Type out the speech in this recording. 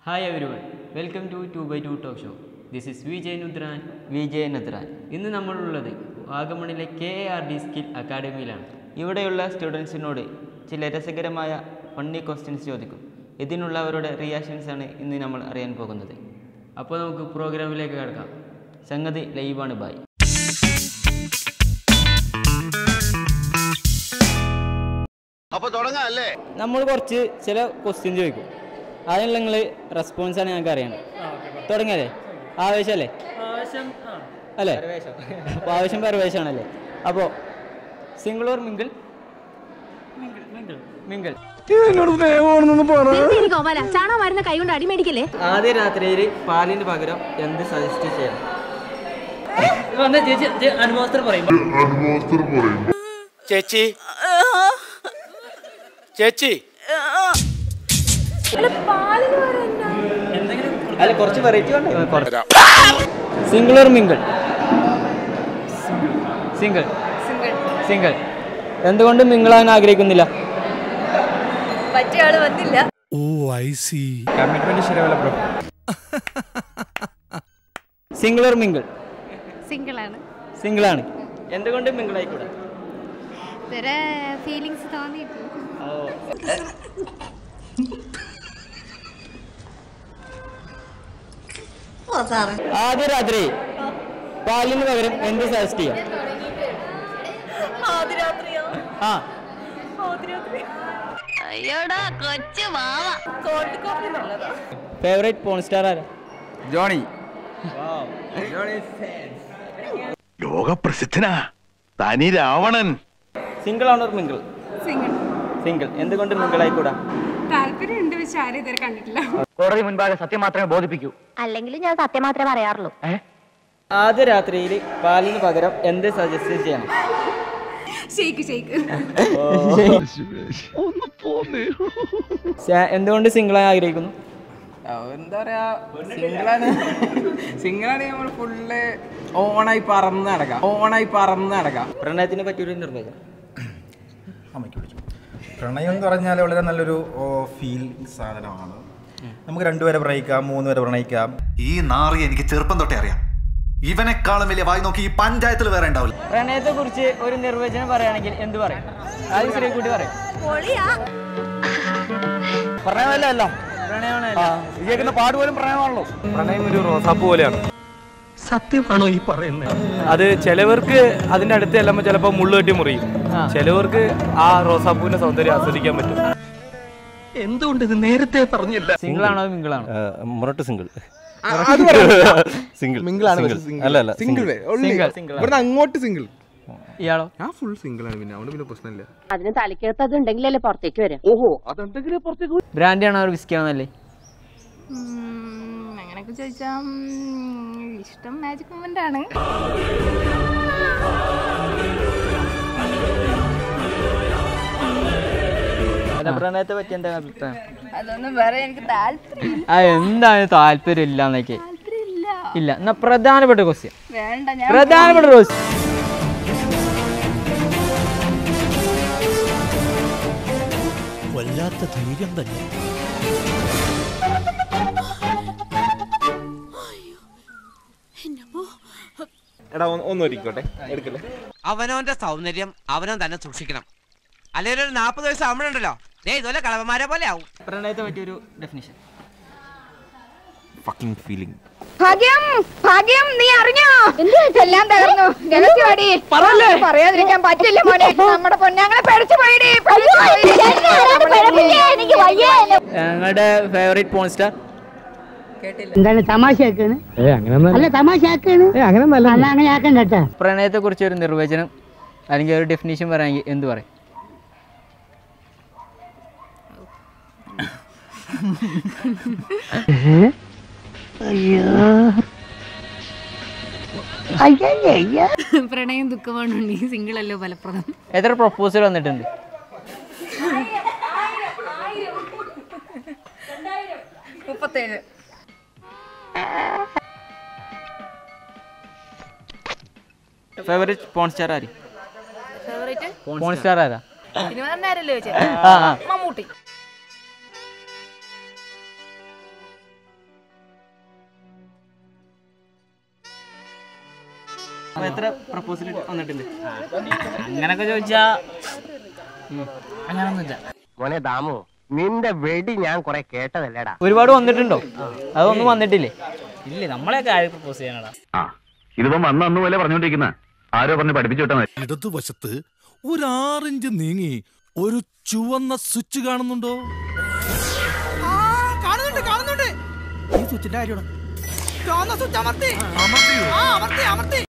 Hi everyone welcome to to by two talk show this is Vijay നുദ്രാൻ വിജയ് നദ്രാൻ ഇന്ന് നമ്മളുള്ളത് വാഗമണിലെ കെ ആർ ഡി സ്കിൽ അക്കാഡമിയിലാണ് ഇവിടെയുള്ള സ്റ്റുഡൻസിനോട് ചില രസകരമായ ഫണ്ണി ക്വസ്റ്റ്യൻസ് ചോദിക്കും ഇതിനുള്ള അവരുടെ റിയാക്ഷൻസ് ആണ് ഇന്ന് നമ്മൾ അറിയാൻ പോകുന്നത് അപ്പോൾ നമുക്ക് പ്രോഗ്രാമിലേക്ക് കിടക്കാം സംഗതി ലൈവാണ് ബായ് അപ്പൊ തുടങ്ങാം അല്ലേ നമ്മൾ കുറച്ച് ചില ക്വസ്റ്റ്യൻ ചോദിക്കും അതിനുള്ള നിങ്ങൾ റെസ്പോൺസ് ആണ് ഞങ്ങൾക്ക് അറിയണം തുടങ്ങിയല്ലേ ആവേശമല്ലേ അല്ലേ അപ്പോൾ ആവേശം പരവേശമാണല്ലേ അപ്പോൾ സിംഗിൾ ഓർ മിങ്കിൾ മിങ്കിൾ നിർത്തിയിരി കോമല ചാണകം വരുന്ന കൈ കൊണ്ട് അടിമേടിക്കല്ലേ ആദ്യ രാത്രിയിൽ പാലിന് പകരം എന്ത് സജസ്റ്റ് ചെയ്യണം ചേച്ചി ചേച്ചി അല്ല കുറച്ച് variety single or mingle single single എന്തുകൊണ്ട് മിങ്കിളാൻ ആഗ്രഹിക്കുന്നില്ല പറ്റിയ ആള് വന്നില്ല സിംഗിൾ ഓർ മിങ്കിൾ സിംഗിൾ ആണ് സിംഗിൾ ആണ് എന്തുകൊണ്ട് മിങ്കിൾ ആയിക്കൂടെ വേറെ ഫീലിങ്സ് തോന്നിയിട്ടില്ല ആദ്യ രാത്രി പാലിന് പകരം എന്ത് സജസ്റ്റ് ചെയ്യാം ആ അയ്യോടാ കൊച്ചു മാവ ഫേവറേറ്റ് പോൺ സ്റ്റാർ ആരാ ജോണി ലോകപ്രസിദ്ധനാ തനി രാവണൻ സിംഗിൾ ആണോ മിങ്കിൾ സിംഗിൾ എന്തുകൊണ്ട് മിങ്കിൾ ആയിക്കൂടാ താല്പര്യമുണ്ട് പക്ഷെ ആരും ഇതുവരെ കണ്ടിട്ടില്ല കോടതി മുൻപാകെ സത്യം മാത്രമേ ബോധിപ്പിക്കൂ അല്ലെങ്കിൽ ഞാൻ സത്യം മാത്രമേ പറയാറുള്ളൂ ആദ്യ രാത്രിയിൽ പാലിന് പകരം എന്ത് സജസ്റ്റ് ചെയ്യണം ഷെയ്ക്ക് ഷെയ്ക്ക് ശ- എന്തുകൊണ്ട് സിംഗിൾ ആയി ആഗ്രഹിക്കുന്നു എന്താ പറയാ സിംഗിളാണ് സിംഗിളാണ് നമ്മൾ ഫുള്ള് ഓണായി പറന്ന് നടക്കാം ഓണായി പറന്ന് നടക്കാം പ്രണയത്തിനെ പറ്റിയൊരു നിർവചനം പ്രണയം എന്ന് പറഞ്ഞാൽ വളരെ നല്ലൊരു ഫീൽ സാധനമാണ് നമുക്ക് രണ്ടുപേരെ പ്രണയിക്കാം മൂന്ന് പേരെ പ്രണയിക്കാം ഈ നാറി എനിക്ക് ചെറുപ്പം തൊട്ടേ അറിയാം ഇവനെക്കാളും വലിയ വായി നോക്കി ഈ പഞ്ചായത്തിൽ വേറെ ഉണ്ടാവില്ല പ്രണയത്തെ കുറിച്ച് ഒരു നിർവചനം പറയുകയാണെങ്കിൽ എന്ത് പറയും ആദ്യം ശ്രീകുട്ടി പറയും പ്രണയമല്ല അല്ല പ്രണയമാണല്ലോ കേൾക്കുന്ന പാട് പോലും പ്രണയമാണല്ലോ പ്രണയം ഒരു റോസാപ്പൂ പോലെയാണ് അത് ചിലവർക്ക് അതിന്റെ അടുത്ത് ചെല്ലുമ്പോൾ ചിലപ്പോൾ മുള്ളു കെട്ടി മുറിയും ആ. ചിലവർക്ക് ആ റോസാപ്പൂവിന്റെ സൗന്ദര്യം ആസ്വദിക്കാൻ പറ്റും സിംഗിൾ ആണോ മിങ്കിൾ ആണോ മുരട്ട് സിംഗിൾ സിംഗിൾ അല്ല അല്ല സിംഗിൾ സിംഗിൾ സിംഗിൾ ഇവിടുന്ന് അങ്ങോട്ട് സിംഗിൾ ഇയാളോ ഞാൻ ഫുൾ സിംഗിൾ ആണ് പിന്നെ അതുകൊണ്ട് പിന്നെ പ്രശ്നമില്ല അതിന് തലക്കകത്ത് അത് ഉണ്ടെങ്കിലല്ലേ പുറത്തേക്ക് വരാം ഓഹോ അതെന്തെങ്കിലും പുറത്തേക്ക് ബ്രാൻഡി ആണോ വിസ്കി ആണോ നല്ലേ അങ്ങനെയൊക്കെ ചോദിച്ചാ ഉം, ഇഷ്ടം മാജിക് മൊമെന്റ് ആണ് അല്ല പ്രണയത്തെ പറ്റി എന്താ അഭിപ്രായം അതൊന്നും വേറെ എനിക്ക് താല്പര്യം ആ എന്താണ് താല്പര്യം ഇല്ല എന്നൊക്കെ ഇല്ല എന്നാ പ്രധാനപ്പെട്ട ക്വസ്റ്റ്യൻ വേണ്ട ഞാൻ പ്രധാനപ്പെട്ട ക്വസ്റ്റ്യൻ എടാ ഒന്ന് ഒരുക്കോട്ടെ എടുക്കല്ലേ അവനവന്റെ സൗന്ദര്യം അവനവൻ തന്നെ സൂക്ഷിക്കണം അല്ലെങ്കിൽ ഒരു നാൽപ്പത് വയസ്സ് ആവുമ്പോഴുണ്ടല്ലോ ദേ ഇതുപോലെ കളവന്മാരെ പോലെ ആവും പ്രണയത്തെ പറ്റിയൊരു ഡെഫിനിഷൻ ഫക്കിംഗ് ഫീലിംഗ് ഭാഗ്യം ഭാഗ്യം നീ അറിഞ്ഞോ എല്ലാം തകർന്നു രഹസ്യവാടി പറയാതിരിക്കാൻ പറ്റില്ല മോനെ നമ്മുടെ പൊന്നാങ്ങളെ പേടിച്ചു പോയിടി എനിക്ക് വയ്യ ഞങ്ങളുടെ ഫേവറേറ്റ് പോൺ സ്റ്റാർ എന്താണ് തമാശയാക്കാണ് അല്ല തമാശയാക്കാണ് അല്ല അങ്ങനെ ആക്കണ്ട കേട്ടാ പ്രണയത്തെ കുറിച്ച് ഒരു നിർവചനം അല്ലെങ്കിൽ ഒരു ഡെഫിനിഷൻ പറയാമെങ്കിൽ എന്ത് പറയും പ്രണയം ദുഃഖമാണ് സിംഗിൾ അല്ലോ ഫലപ്രദം എത്ര പ്രപ്പോസൽ വന്നിട്ടുണ്ട് മുപ്പത്തേഴ് ഫേവറേറ്റ് പോൺ സ്റ്റാർ ആര് ഫേവറേറ്റ് പോൺ സ്റ്റാർ ആരാ സിനിമ തന്നെ ആരല്ലേ ചോദിച്ചത് ആ ആ മമ്മൂട്ടി അപ്പോൾ എത്ര പ്രപ്പോസൽ വന്നിട്ടുണ്ട് അങ്ങനൊക്കെ ചോദിച്ചാ അങ്ങനൊന്നുമില്ല മോനെ ദാമു നിന്റെ വെടി ഞാൻ കുറെ കേട്ടതല്ലേടാ ഒരുപാട് വന്നിട്ടുണ്ടോ അതൊന്നും വന്നിട്ടില്ലേ ഇല്ലേ നമ്മളെയൊക്കെ ആര് പ്രപ്പോസ് ചെയ്യാനടാ ആ ഇതിപ്പം വന്ന അന്ന് പോലെ പറഞ്ഞോണ്ടിരിക്കുന്ന ആരോ പറഞ്ഞ് പഠിപ്പിച്ചു വിട്ടാ മതി ഇടതുവശത്ത് ഒരു ആറിഞ്ച് നീങ്ങി ഒരു ചുവന്ന സ്വിച്ച് കാണുന്നുണ്ടോ കാണുന്നുണ്ട് കാണുന്നുണ്ട് ഈ സ്വിച്ചിന്റെ കാര്യമാണ് ചുവന്ന സ്വിച്ച് അമർത്തി ആ അമർത്തി അമർത്തി